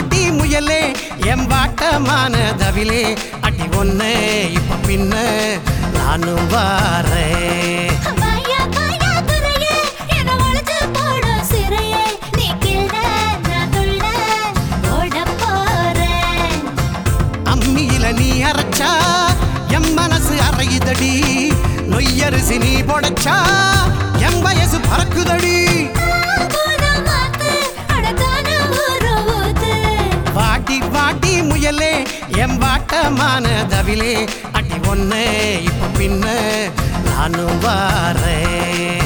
வாடி முயலே எம்பாட்டமான தவிலே அடி ஒண்ணு இப்ப பின்ன நானும் வாரேன் வாயா வாயா துறையே என்ன ஒளிச்சு போடும் சிறையே நீ கிள்ள நான் துள்ள ஓடப் போறேன் அம்மியில நீ அரைச்சா எம் மனசு அறையுதடி நொய்யரிசி நீ பொடைச்சா எம் வயசு பறக்குதடி போதும் மாத்து அடக்கான ஊரு ஊத்து வாடி வாடி முயலே எம் வாட்டமான தவிலே அடி ஒண்ணு இப்ப பின்ன நானும் வாரேன்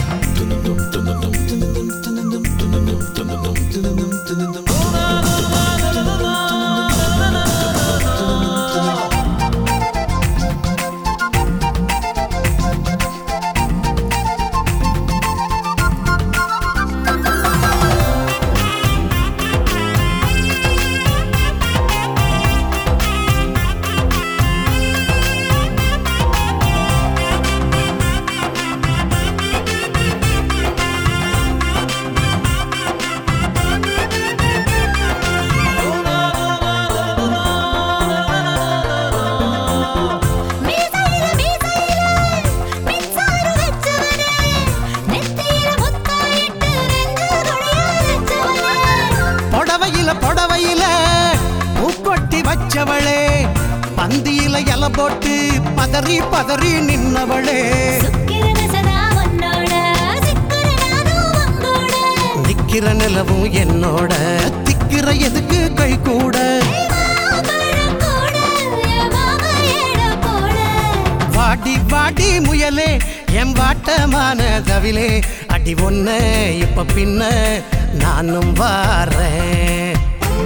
மீசையில மீசையில மின்சார வச்சவனே நெத்தியில முத்தாயிட்டு ரெண்டு கொடியா வச்சவனே புடவையில புடவையில பூக்கொட்டி வச்சவளே பந்தியில இல போட்டு பதறி பதறி நின்னவளே சுக்கிரன சதா உன்னோட சிக்குற நானும் உங்கூட நிக்கிற நிலவும் என்னோட திக்கிற எதுக்கு கை கூட மாமரம் கூட என் மாமா ஏட போட வாடி வாடி முயலே எம் வாட்டமான தவிலே அடி ஒண்ணு இப்ப பின்ன நானும் வாரேன்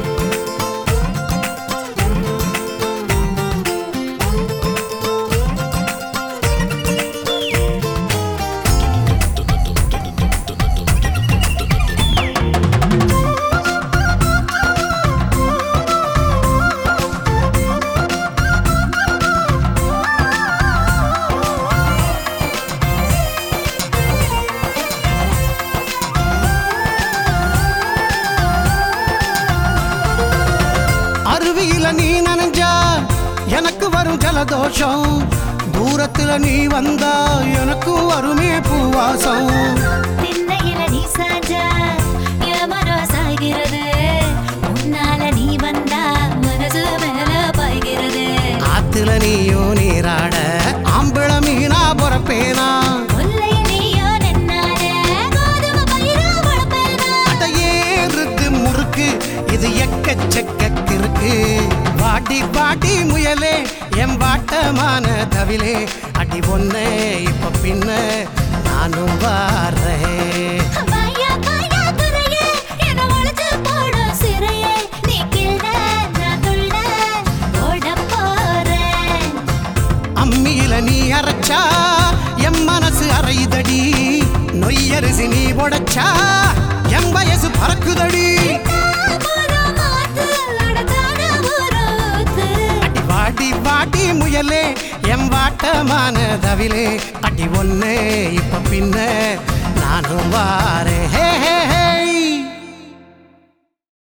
அருவியில நீ நனைஞ்சா எனக்கு வரும் ஜலதோஷம் தூரத்துல நீ வந்தா எனக்கு வருமே பூவாசம் திண்ணையில நீ சாஞ்சா என் மனம் சாய்கிறது உன்னால நீ வந்தா மனசு மேல பாய்கிறது ஆத்துல நீயும் நீராட ஆம்பிள மீனா பொறப்பேனா முல்லை நீயோ நின்னால கோதுமை பயிரா முளைப்பேனா அடையேறுது முறுக்கு இது எக்கச்சக்க கிறுக்கு வாடி வாடி முயலே எம் வாட்டமான தவிலே அடி ஒண்ணு இப்ப பின்ன நானும் வாரேன் வாயா வாயா துறையே என்ன ஒளிச்சு போடும் சிறையே நீ கிள்ள நான் துள்ள ஓடப் போறேன் அம்மியில நீ அரைச்சா எம் மனசு அறையுதடி நொய்யரிசி நீ பொடைச்சா எம் வயசு பறக்குதடி போதும் மாத்து அடக்கான ஊரு ஊத்து அடி வாடி வாடி முயலே எம் வாட்டமான தவிலே அடி ஒண்ணு இப்ப பின்ன நானும் வாரேன்